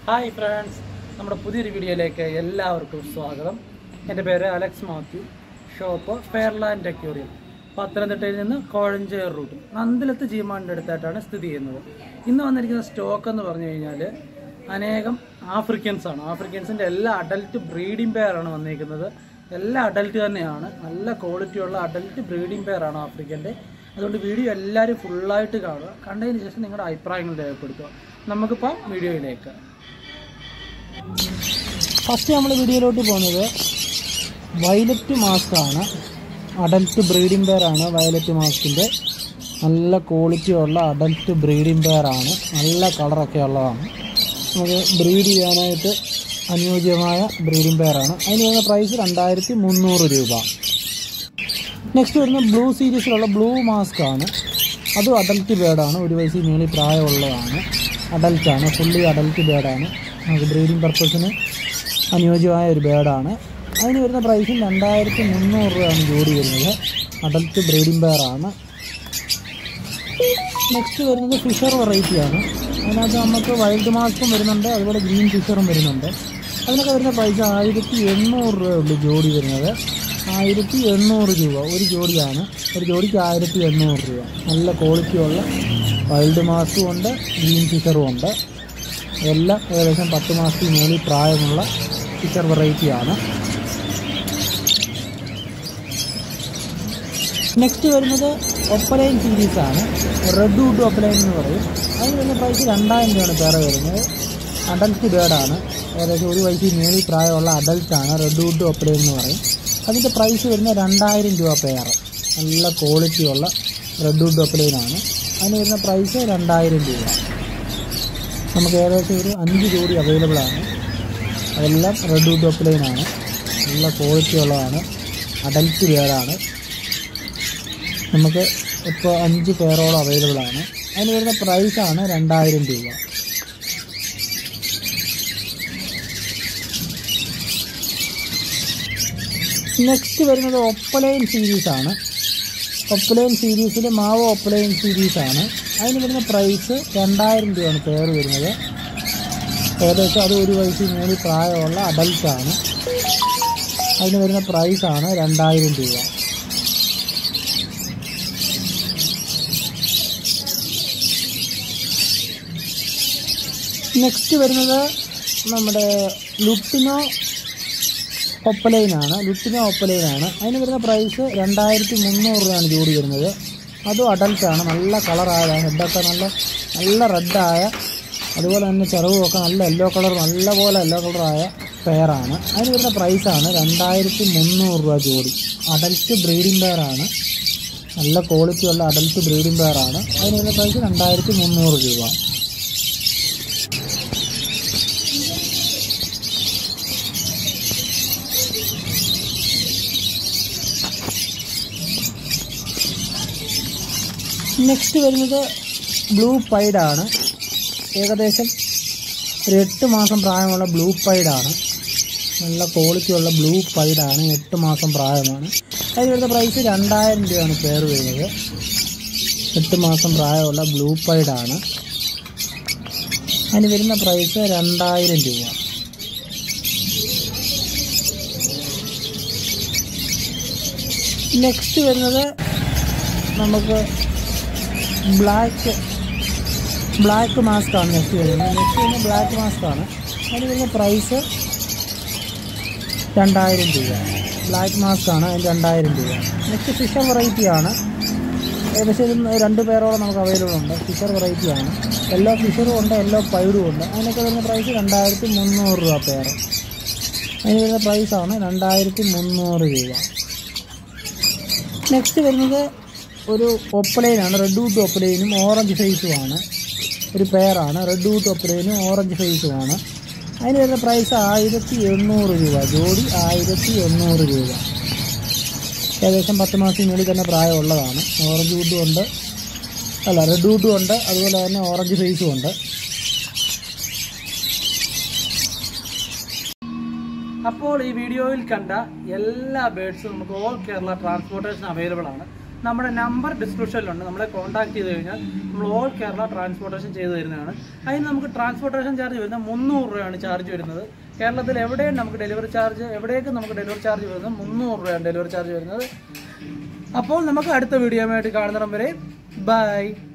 hi friends നമ്മുടെ പുതിയൊരു വീഡിയോയിലേക്ക് എല്ലാവർക്കും സ്വാഗതം എൻ്റെ പേര് Alex Mathew shop Fairland aquarium പത്തനംതിട്ടയിൽ നിന്ന് കോഴഞ്ചേർ റൂട്ട് നന്ദിലത്ത് ജീമാണിൻ്റെ അടുത്തായിട്ടാണ് സ്ഥിതി ചെയ്യുന്നത് ഇന്ന് വന്നിരിക്കുന്ന സ്റ്റോക്ക് എന്ന് പറഞ്ഞു കഴിഞ്ഞാൽ അനേകം ആഫ്രിക്കൻസ് ആണ് ആഫ്രിക്കൻസിൻ്റെ എല്ലാ അഡൽട്ട് ബ്രീഡിംഗ് പെയറാണ് വന്നിരിക്കുന്നത് എല്ലാ അഡൽട്ട് തന്നെയാണ് നല്ല ക്വാളിറ്റിയുള്ള അഡൽട്ട് ബ്രീഡിംഗ് പെയറാണ് ആഫ്രിക്കൻ്റെ അതുകൊണ്ട് വീഡിയോ എല്ലാവരും ഫുള്ളായിട്ട് കാണുക കണ്ടതിന് ശേഷം നിങ്ങളുടെ അഭിപ്രായങ്ങൾ രേഖപ്പെടുത്തുക നമുക്കിപ്പോൾ വീഡിയോയിലേക്ക് ഫസ്റ്റ് നമ്മൾ വീഡിയോയിലോട്ട് പോകുന്നത് വയലറ്റ് മാസ്ക് ആണ് അഡൽട്ട് ബ്രീഡിംഗ് പെയർ ആണ് വയലറ്റ് മാസ്കിൻ്റെ നല്ല ക്വാളിറ്റി ഉള്ള അഡൽട്ട് ബ്രീഡിംഗ് പെയർ ആണ് നല്ല കളറൊക്കെ ഉള്ളതാണ് നമുക്ക് ബ്രീഡ് ചെയ്യാനായിട്ട് അനുയോജ്യമായ ബ്രീഡിംഗ് പെയർ ആണ് അതിന് വരുന്ന പ്രൈസ് രണ്ടായിരത്തി മുന്നൂറ് രൂപ നെക്സ്റ്റ് വരുന്ന ബ്ലൂ സീരീസിലുള്ള ബ്ലൂ മാസ്ക് ആണ് അതും അഡൽട്ട് ബേഡാണ് ഒരു വയസ്സിൽ മേളിൽ പ്രായമുള്ളതാണ് അഡൽട്ടാണ് ഫുള്ളി അഡൽട്ട് ബേഡാണ് നമുക്ക് ബ്രീഡിംഗ് പർപ്പസിന് അനുയോജ്യമായ ഒരു ബേഡാണ് അതിന് വരുന്ന പ്രൈസും രണ്ടായിരത്തി മുന്നൂറ് രൂപയാണ് ജോഡി വരുന്നത് അഡൽട്ട് ബ്രീഡിംഗ് ബെയറാണ് നെക്സ്റ്റ് വരുന്നത് ഫിഷർ വെറൈറ്റിയാണ് അതിനകത്ത് നമുക്ക് വൈൽഡ് മാസ്കും വരുന്നുണ്ട് അതുപോലെ ഗ്രീൻ ഫിഷറും വരുന്നുണ്ട് അതിനൊക്കെ വരുന്ന പ്രൈസ് ആയിരത്തി എണ്ണൂറ് രൂപയുള്ളൂ ജോഡി വരുന്നത് ആയിരത്തി എണ്ണൂറ് രൂപ ഒരു ജോഡിയാണ് ഒരു ജോഡിക്ക് ആയിരത്തി എണ്ണൂറ് രൂപ നല്ല ക്വാളിറ്റിയുള്ള വൈൽഡ് മാസ്കും ഉണ്ട് ഗ്രീൻ ഫിഷറും ഉണ്ട് എല്ലാം ഏകദേശം പത്ത് മാസത്തിൽ മേളിൽ പ്രായമുള്ള ഫിഷർ വെറൈറ്റിയാണ് നെക്സ്റ്റ് വരുന്നത് ഒപ്പലൈൻ സീരീസ് ആണ് റെഡ് വുഡ് ഒപ്പലൈൻ എന്ന് പറയും അതിന് വരുന്ന പ്രൈസ് രണ്ടായിരം രൂപയാണ് പേര വരുന്നത് അഡൽട്ട് ബേർഡാണ് ഏകദേശം ഒരു വയസ്സിൽ മേളിൽ പ്രായമുള്ള അഡൽട്ടാണ് റെഡ് വുഡ് ഒപ്പലൈൻ എന്ന് പറയും അതിൻ്റെ പ്രൈസ് വരുന്നത് രണ്ടായിരം രൂപ പെയർ നല്ല ക്വാളിറ്റിയുള്ള റെഡ് വുഡ് ഒപ്പലൈനാണ് അതിന് വരുന്ന പ്രൈസ് രണ്ടായിരം രൂപ നമുക്ക് ഏകദേശം ഒരു അഞ്ച് ജോഡി അവൈലബിൾ ആണ് അതെല്ലാം റെഡ് വുഡ് ഒപ്പലൈനാണ് നല്ല ക്വാളിറ്റി ഉള്ളതാണ് അഡൽട്ട് ബേർഡാണ് നമുക്ക് ഇപ്പോൾ അഞ്ച് പേരോളം അവൈലബിൾ ആണ് അതിന് വരുന്ന പ്രൈസാണ് രണ്ടായിരം രൂപ നെക്സ്റ്റ് വരുന്നത് ഒപ്പലൈൻ സീരീസ് ആണ് ഒപ്പലൈൻ സീരീസിൽ മാവോ ഒപ്പലൈൻ സീരീസ് ആണ് അതിന് വരുന്ന പ്രൈസ് രണ്ടായിരം രൂപയാണ് പേർ വരുന്നത് ഏകദേശം അത് ഒരു വയസ്സിൽ മേളിൽ പ്രായമുള്ള അഡൽട്ടാണ് അതിന് വരുന്ന പ്രൈസാണ് രണ്ടായിരം രൂപ നെക്സ്റ്റ് വരുന്നത് നമ്മുടെ ലുട്ടിനോ ഒപ്പലൈനാണ് ലുട്ടിനോ ഒപ്പലൈനാണ് അതിന് വരുന്ന പ്രൈസ് രണ്ടായിരത്തി മുന്നൂറ് രൂപയാണ് ജോഡി വരുന്നത് അതും അഡൽട്ടാണ് നല്ല കളറായ ഹെഡൊക്കെ നല്ല നല്ല റെഡായ അതുപോലെ തന്നെ ചിറവുമൊക്കെ നല്ല യെല്ലോ കളർ നല്ല പോലെ യെല്ലോ കളറായ പെയറാണ് അതിന് വരുന്ന പ്രൈസാണ് രണ്ടായിരത്തി മുന്നൂറ് രൂപ ജോഡി അഡൽട്ട് ബ്രീഡിംഗ് പെയറാണ് നല്ല ക്വാളിറ്റിയുള്ള അഡൽട്ട് ബ്രീഡിംഗ് പെയറാണ് അതിന് വരുന്ന പ്രൈസ് രണ്ടായിരത്തി മുന്നൂറ് രൂപ നെക്സ്റ്റ് വരുന്നത് ബ്ലൂ പൈഡാണ് ഏകദേശം ഒരു എട്ട് മാസം പ്രായമുള്ള ബ്ലൂ പൈഡാണ് നല്ല ക്വാളിറ്റിയുള്ള ബ്ലൂ പൈഡാണ് എട്ട് മാസം പ്രായമാണ് അതിന് വരുന്ന പ്രൈസ് രണ്ടായിരം രൂപയാണ് പേർ വരുന്നത് എട്ട് മാസം പ്രായമുള്ള ബ്ലൂ പൈഡാണ് അതിന് വരുന്ന പ്രൈസ് രണ്ടായിരം രൂപ നെക്സ്റ്റ് വരുന്നത് നമുക്ക് ബ്ലാക്ക് ബ്ലാക്ക് മാസ്ക് ആണ് നെക്സ്റ്റ് വരുന്നത് നെക്സ്റ്റ് വരുന്നത് ബ്ലാക്ക് മാസ്ക് ആണ് അതിന് വരുന്ന പ്രൈസ് രണ്ടായിരം രൂപ ബ്ലാക്ക് മാസ്ക് ആണ് അതിന് രണ്ടായിരം രൂപ നെക്സ്റ്റ് ഫിഷർ വെറൈറ്റി ആണ് ഏകദേശം ഇത് രണ്ട് പേരോളം നമുക്ക് അവൈലബിൾ ഉണ്ട് ഫിഷർ വെറൈറ്റി ആണ് എല്ലോ ഫിഷറും ഉണ്ട് എല്ലോ പൈഡും ഉണ്ട് അതിനൊക്കെ വരുന്ന പ്രൈസ് രണ്ടായിരത്തി മുന്നൂറ് രൂപ പേർ അതിന് വരുന്ന പ്രൈസാണ് രണ്ടായിരത്തി മുന്നൂറ് രൂപ നെക്സ്റ്റ് വരുന്നത് ഒരു ഒപ്പലൈനാണ് റെഡ് വുഡ് ഒപ്പലൈനും ഓറഞ്ച് ഫേസുമാണ് ഒരു പെയറാണ് റെഡ് വുഡ് ഒപ്പലൈനും ഓറഞ്ച് ഫേസുമാണ് അതിന് വരുന്ന പ്രൈസ് ആയിരത്തി എണ്ണൂറ് രൂപ ജോഡി ആയിരത്തി എണ്ണൂറ് രൂപ ഏകദേശം പത്ത് മാസത്തിനുള്ളിൽ തന്നെ പ്രായമുള്ളതാണ് ഓറഞ്ച് വുഡും ഉണ്ട് അല്ല റെഡ് വുഡും ഉണ്ട് അതുപോലെ തന്നെ ഓറഞ്ച് ഫേസും ഉണ്ട് അപ്പോൾ ഈ വീഡിയോയിൽ കണ്ട എല്ലാ ബേഡ്സും നമുക്ക് ഓൾ കേരള ട്രാൻസ്പോർട്ടേഷൻ അവൈലബിൾ ആണ് നമ്മുടെ നമ്പർ ഡിസ്ക്രിപ്ഷനിലുണ്ട് നമ്മളെ കോൺടാക്ട് ചെയ്ത് കഴിഞ്ഞാൽ നമ്മൾ ഓൾ കേരള ട്രാൻസ്പോർട്ടേഷൻ ചെയ്ത് തരുന്നതാണ് അതിന് നമുക്ക് ട്രാൻസ്പോർട്ടേഷൻ ചാർജ് വരുന്നത് മുന്നൂറ് രൂപയാണ് ചാർജ് വരുന്നത് കേരളത്തിൽ എവിടെയും നമുക്ക് ഡെലിവറി ചാർജ് എവിടേക്കും നമുക്ക് ഡെലിവറി ചാർജ് വരുന്നത് മുന്നൂറ് രൂപയാണ് ഡെലിവറി ചാർജ് വരുന്നത് അപ്പോൾ നമുക്ക് അടുത്ത വീഡിയോ ആയിട്ട് കാണുന്നിടം വരെ ബൈ